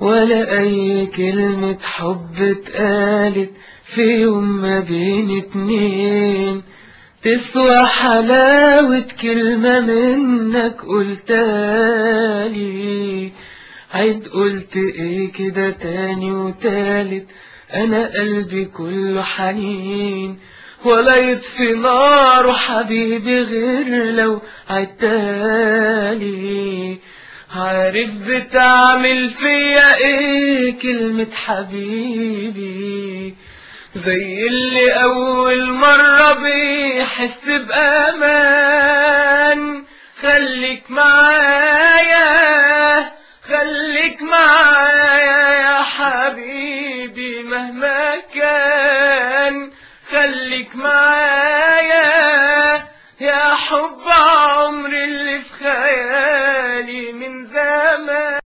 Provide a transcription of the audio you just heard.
ولا أي كلمة حب اتقالت في يوم ما بين اتنين تسوى حلاوة كلمة منك قلتالي عيد قلت ايه كده تاني وتالت انا قلبي كله حنين ولا يطفي ناره حبيبي غير لو عدتالي عارف بتعمل فيا ايه كلمة حبيبي زي اللي اول مرة بيحس بامان خليك معايا خليك معايا يا حبيبي مهما كان خليك معايا يا حب عمري اللي في خيالي من زمان